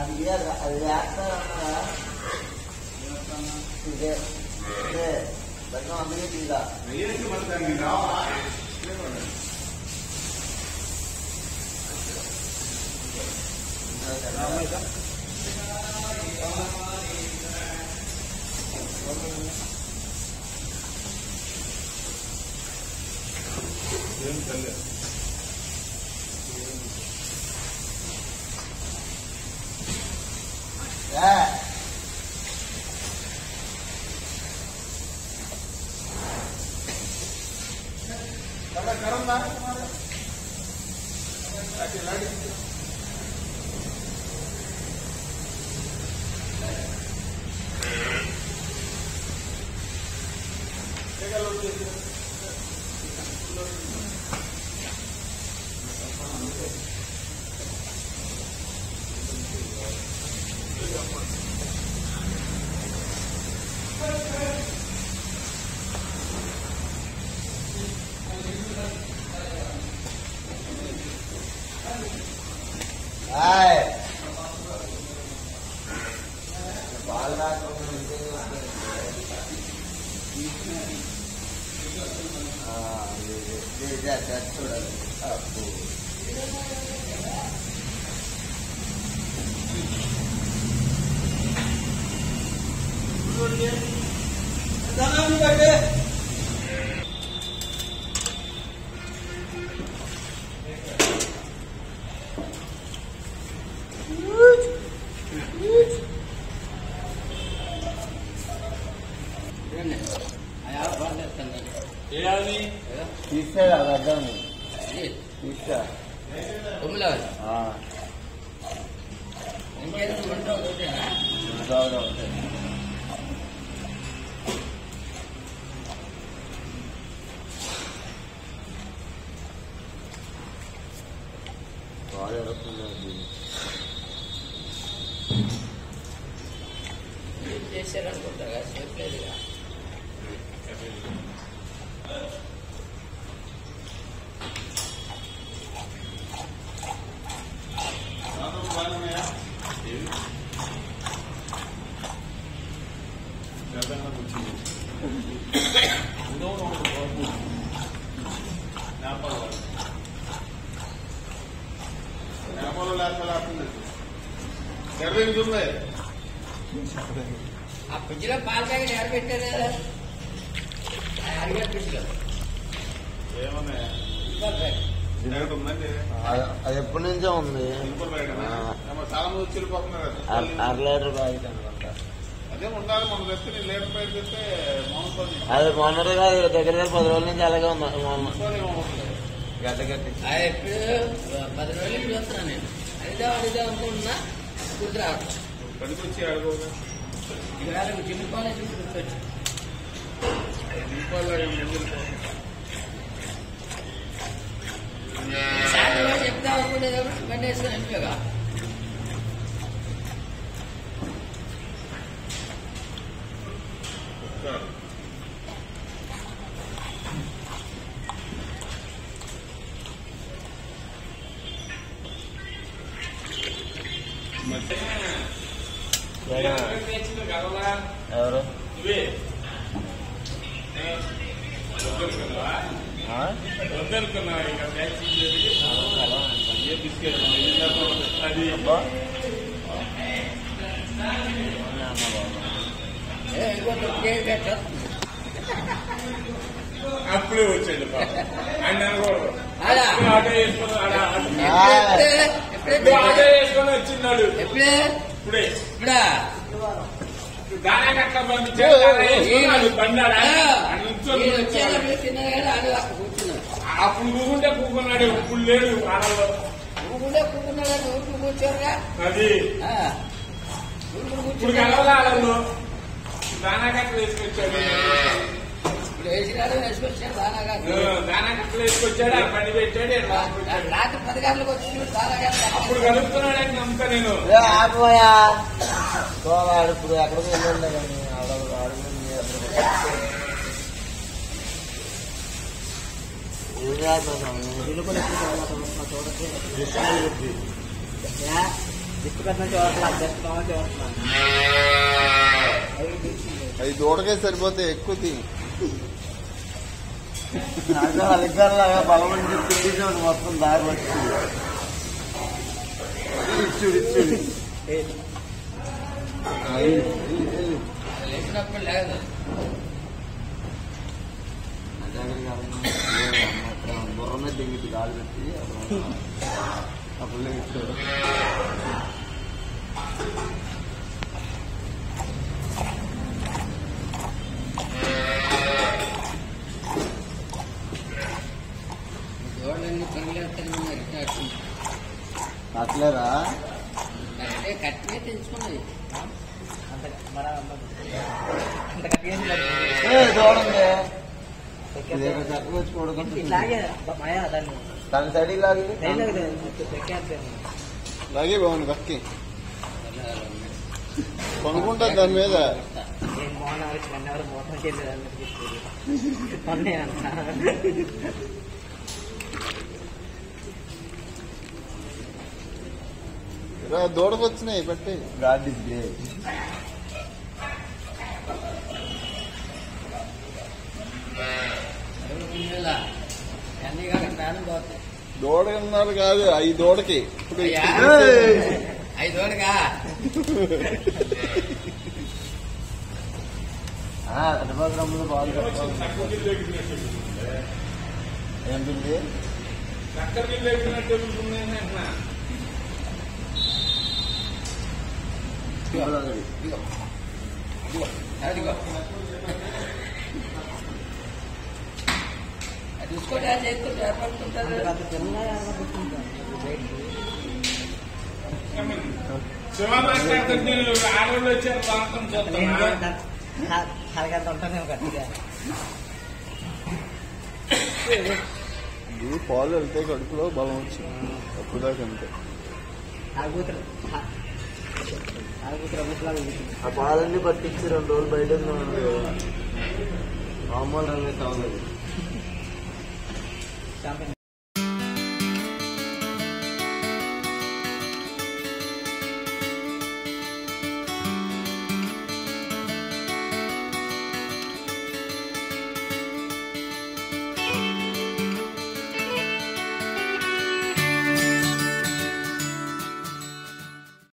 అది ఏ- అది వేస్తారన్నా ఇదే ఇదే దగ్గర అందుకే తీరా వెయ్యకి మరి దానికి రావాలా ఏం తల్లి ఏ కరం కరం దా లాటి లాటి ఆయ్ బాల్ రాకుండా ఉంటే ఆ, ఇది, ఇది, ఇది, అది, అది చూడాలి అబ్బో. ఏయాలి తీస్తే అది అర్థం తీస్తా ఆ, అవును, అవును. బాగా ఎడుతున్నది. చేశారనుకుంటా చెప్పలేదుగా నాతో బాగున్నాయా ఏవి గతంలో వచ్చింది ఉదయం ఒక బాబు నేపాల్ వాడు నేపాల్ లేకపోతే లేకుండా సర్వే చూడే ఆ ఫ్రిడ్జ్ లో పాల ప్యాకెట్ ఎవరు పెట్టారు అడిగే ఫ్రిడ్జ్ లో ఏమన్నా పాల ప్యాకెట్ ఒకటి ఉందండి అది- అది ఎప్పటి నుంచో ఉంది సింపుల్ బయట ఆ, చాలా మంది వచ్చి వెళ్ళిపోతున్నారు అర అర లీటర్ ప్యాకెట్ అనుకుంటా అదే ఉండాలి మనం తెస్తే నేను లీటర్ బయట తెస్తే మామూలు అది మొన్నటి కాదు దగ్గర దగ్గర పది రోజుల నుంచి అలాగే ఉంది మొన్న పని గడ్డ గట్టి ఆ ఎప్పుడు పది రోజులు చూస్తున్నాను నేను అడిదా అడిదా అనుకుంటున్నా గుర్తు రావచ్చు పనికి వచ్చి అడగవుగా ఇవాళ జిమ్ కాలేజ్ గుర్తొచ్చు దీపావళి ముందు సాయంత్రం చెప్తా అనుకునేది బండి వేసుకొని ఎంపీగా ఎవరు ఇవే ఆ? వద్దనుకున్నా ఇంకా వ్యాక్సిన్ చేసి ఏ బిస్కెట్ అది అబ్బా. అవునా అమ్మ బాబా. ఏ ఇంకోటి కేక్ కట్టు. అప్పుడే వచ్చాడు పాప. ఆయన అనుకోడు. ఆడా. అప్పుడే ఆటో వేసుకొని ఆడ ఆటో- ఎప్పుడే? ఇప్పుడు ఎప్పుడే? ఆటో వేసుకొని వచ్చిన్నాడు ఎప్పుడే ఇప్పుడే ఇప్పుడా దానా కట్ట పంపించాడు దానా వేసుకున్నాడు బండి ఆడ. ఆడ నిల్చొని నేను వచ్చేటప్పుడు తిన్నాను కానీ ఆడు అక్కడ కూర్చున్నాడు అప్పుడు కూకుంటే కూకున్నాడు ఇప్పుడు లేడు ఆడల్లో నువ్వుకుంటే కూర్చున్నాడు ఊరికి కూర్చోరుగా అది ఆ. ఊరికి ఇప్పుడు కూర్చున్నాడు కలవలే ఆడల్లో దానా కట్టలు వేసుకొచ్చాడు ఇప్పుడు వేసినాడు వేసుకొచ్చాడు దానాగా దానా కట్టలు వేసుకొచ్చాడు ఆ బండి పెట్టాడు ఈడ రాసుకొచ్చాడు. రాత్రి పది గంటలకు వచ్చి దానాగా అప్పుడు కలుపుతున్నాడని నమ్ముతా నేను ఏ, ఆపబోయా వాడు ఇప్పుడు ఎక్కడికి వెళ్ళండి కానీ ఆడ అడుగు ఏం చేస్తున్నాం దిక్కు పెద్ద చూడట్లా జస్ట్ మామూలు చూస్తున్నాను అవి తీసింది. అవి దూడకే సరిపోతే ఎక్కువ తీ అలిగ్గారులాగా బలమని చెప్పి తీసేవాడు మొత్తం దారి వచ్చింది ఇచ్చుడు ఇచ్చుడు లేచినప్పుడు లేదు బుర్ర మీద దింగిటి గాలి పెట్టి అప్పుడు ఇచ్చాడు దూడలన్నీ పనులు ఎత్తాను అట్లేరా అంటే కట్టినే తెంచుకున్నది అంత మన అంత గట్టిగా చూడండి ఇదేదో చక్కగా వచ్చి పడుకుంటుంది. ఇలాగే మాయా దాన్ని దాని సైడ్ లాగి అలాగే బాగుంది కక్కి కొనుక్కుంటుంది దాని మీద నేను మోహన్ ఆవిడ వన్ అవర్ మోసం చేయలేదు అన్నట్టు చెప్పేది మొన్నే అంట రా, దూడకు వచ్చినాయి పెట్టి గాడ్ ఇస్ గ్రేట్ అన్ని కాక ప్రాణం పోతాయి దూడ ఉన్నారు కాదు ఈ దూడకి ఇప్పుడు అయ్యా. ఏయ్! ఐదు దూడగా తటపాగ్రములు బాగా ఏం పిండి చక్కెర నీళ్ళు ఎగిరినట్టు ఉంటుందని అంటున్నా అదిగో అది చూసుకోండి అది చేసుకుంటే ఏర్పడుతుంటారు శివ మాట్లాడుతుంటే నేను ఆడవాళ్ళు వచ్చారు బాగుంటుంది చూస్తున్నా అలాగంత ఉంటానే గట్టిగా ఇది పాలు వెళ్తే కడుపులో బలం వచ్చింది అప్పుడు దాకా అంతే ఆగుతురు ఆగుతురు అమ్మట్లాగా ఆ పాలన్నీ పట్టించి రెండు రోజులు బయట ఉంది మామూలు రంగు అయితే అవ్వలేదు షాంపిన్